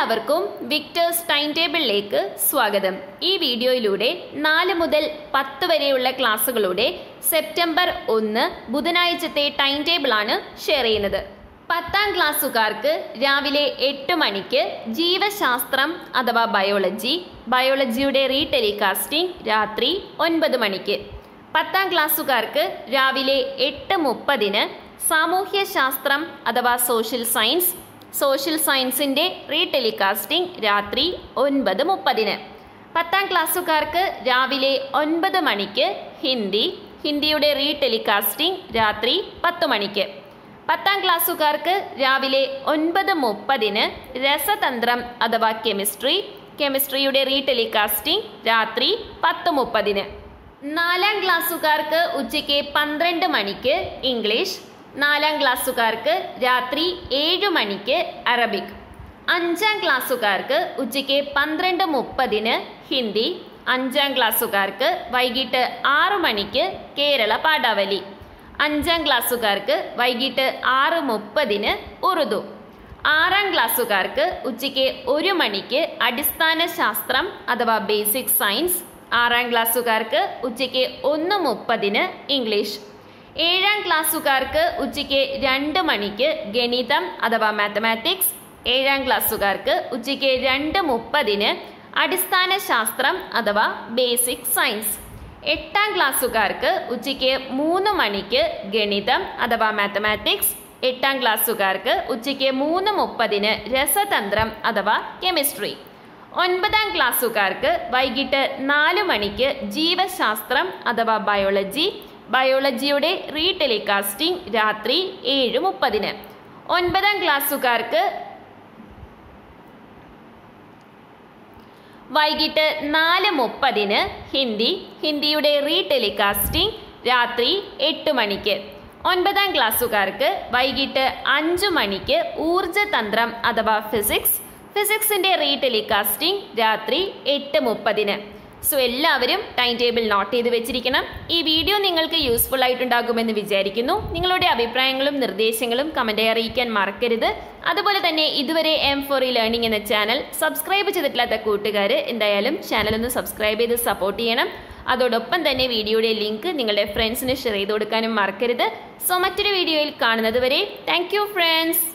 എല്ലാവർക്കും വിക്ടേഴ്സ് ടൈം ടേബിളിലേക്ക് സ്വാഗതം ഈ വീഡിയോയിലൂടെ നാല് മുതൽ പത്ത് വരെയുള്ള ക്ലാസ്സുകളുടെ സെപ്റ്റംബർ ഒന്ന് ബുധനാഴ്ചത്തെ ടൈം ടേബിളാണ് ഷെയർ ചെയ്യുന്നത് പത്താം ക്ലാസ്സുകാർക്ക് രാവിലെ എട്ട് മണിക്ക് ജീവശാസ്ത്രം അഥവാ ബയോളജി ബയോളജിയുടെ റീടെലികാസ്റ്റിംഗ് രാത്രി ഒൻപത് മണിക്ക് പത്താം ക്ലാസ്സുകാർക്ക് രാവിലെ എട്ട് മുപ്പതിന് സാമൂഹ്യശാസ്ത്രം അഥവാ സോഷ്യൽ സയൻസ് സോഷ്യൽ സയൻസിൻ്റെ റീടെലികാസ്റ്റിംഗ് രാത്രി ഒൻപത് മുപ്പതിന് പത്താം ക്ലാസ്സുകാർക്ക് രാവിലെ ഒൻപത് മണിക്ക് ഹിന്ദി ഹിന്ദിയുടെ റീടെലികാസ്റ്റിംഗ് രാത്രി പത്ത് മണിക്ക് പത്താം ക്ലാസ്സുകാർക്ക് രാവിലെ ഒൻപത് മുപ്പതിന് രസതന്ത്രം അഥവാ കെമിസ്ട്രി കെമിസ്ട്രിയുടെ റീടെലികാസ്റ്റിംഗ് രാത്രി പത്ത് മുപ്പതിന് നാലാം ക്ലാസ്സുകാർക്ക് ഉച്ചയ്ക്ക് പന്ത്രണ്ട് മണിക്ക് ഇംഗ്ലീഷ് നാലാം ക്ലാസ്സുകാർക്ക് രാത്രി ഏഴ് മണിക്ക് അറബിക് അഞ്ചാം ക്ലാസ്സുകാർക്ക് ഉച്ചയ്ക്ക് പന്ത്രണ്ട് മുപ്പതിന് ഹിന്ദി അഞ്ചാം ക്ലാസ്സുകാർക്ക് വൈകിട്ട് ആറു മണിക്ക് കേരള പാഠാവലി അഞ്ചാം ക്ലാസ്സുകാർക്ക് വൈകിട്ട് ആറ് മുപ്പതിന് ഉറുദു ആറാം ക്ലാസ്സുകാർക്ക് ഉച്ചയ്ക്ക് ഒരു മണിക്ക് അടിസ്ഥാന ശാസ്ത്രം അഥവാ ബേസിക് സയൻസ് ആറാം ക്ലാസ്സുകാർക്ക് ഉച്ചയ്ക്ക് ഒന്ന് മുപ്പതിന് ഇംഗ്ലീഷ് ഏഴാം ക്ലാസ്സുകാർക്ക് ഉച്ചയ്ക്ക് രണ്ട് മണിക്ക് ഗണിതം അഥവാ മാത്തമാറ്റിക്സ് ഏഴാം ക്ലാസ്സുകാർക്ക് ഉച്ചയ്ക്ക് രണ്ട് മുപ്പതിന് അടിസ്ഥാന ശാസ്ത്രം അഥവാ ബേസിക് സയൻസ് എട്ടാം ക്ലാസ്സുകാർക്ക് ഉച്ചയ്ക്ക് മൂന്ന് മണിക്ക് ഗണിതം അഥവാ മാത്തമാറ്റിക്സ് എട്ടാം ക്ലാസ്സുകാർക്ക് ഉച്ചയ്ക്ക് മൂന്ന് മുപ്പതിന് രസതന്ത്രം അഥവാ കെമിസ്ട്രി ഒൻപതാം ക്ലാസ്സുകാർക്ക് വൈകിട്ട് നാല് മണിക്ക് ജീവശാസ്ത്രം അഥവാ ബയോളജി ബയോളജിയുടെ റീടെലികാസ്റ്റിംഗ് രാത്രി ഏഴ് മുപ്പതിന് ഒൻപതാം ക്ലാസ്സുകാർക്ക് വൈകിട്ട് നാല് മുപ്പതിന് ഹിന്ദി ഹിന്ദിയുടെ റീടെലികാസ്റ്റിംഗ് രാത്രി എട്ട് മണിക്ക് ഒൻപതാം ക്ലാസ്സുകാർക്ക് വൈകിട്ട് അഞ്ചു മണിക്ക് ഊർജതന്ത്രം അഥവാ ഫിസിക്സ് ഫിസിക്സിന്റെ റീടെലികാസ്റ്റിംഗ് രാത്രി എട്ട് മുപ്പതിന് സോ എല്ലാവരും ടൈം ടേബിൾ നോട്ട് ചെയ്ത് വെച്ചിരിക്കണം ഈ വീഡിയോ നിങ്ങൾക്ക് യൂസ്ഫുൾ ആയിട്ടുണ്ടാകുമെന്ന് വിചാരിക്കുന്നു നിങ്ങളുടെ അഭിപ്രായങ്ങളും നിർദ്ദേശങ്ങളും കമൻറ്റായി അറിയിക്കാൻ മറക്കരുത് അതുപോലെ തന്നെ ഇതുവരെ എം ഫോർ ഇ ലേണിംഗ് എന്ന ചാനൽ സബ്സ്ക്രൈബ് ചെയ്തിട്ടില്ലാത്ത കൂട്ടുകാർ എന്തായാലും ചാനൽ ഒന്ന് സബ്സ്ക്രൈബ് ചെയ്ത് സപ്പോർട്ട് ചെയ്യണം അതോടൊപ്പം തന്നെ വീഡിയോയുടെ ലിങ്ക് നിങ്ങളുടെ ഫ്രണ്ട്സിന് ഷെയർ ചെയ്ത് കൊടുക്കാനും മറക്കരുത് സോ മറ്റൊരു വീഡിയോയിൽ കാണുന്നത് വരെ താങ്ക് യു ഫ്രണ്ട്സ്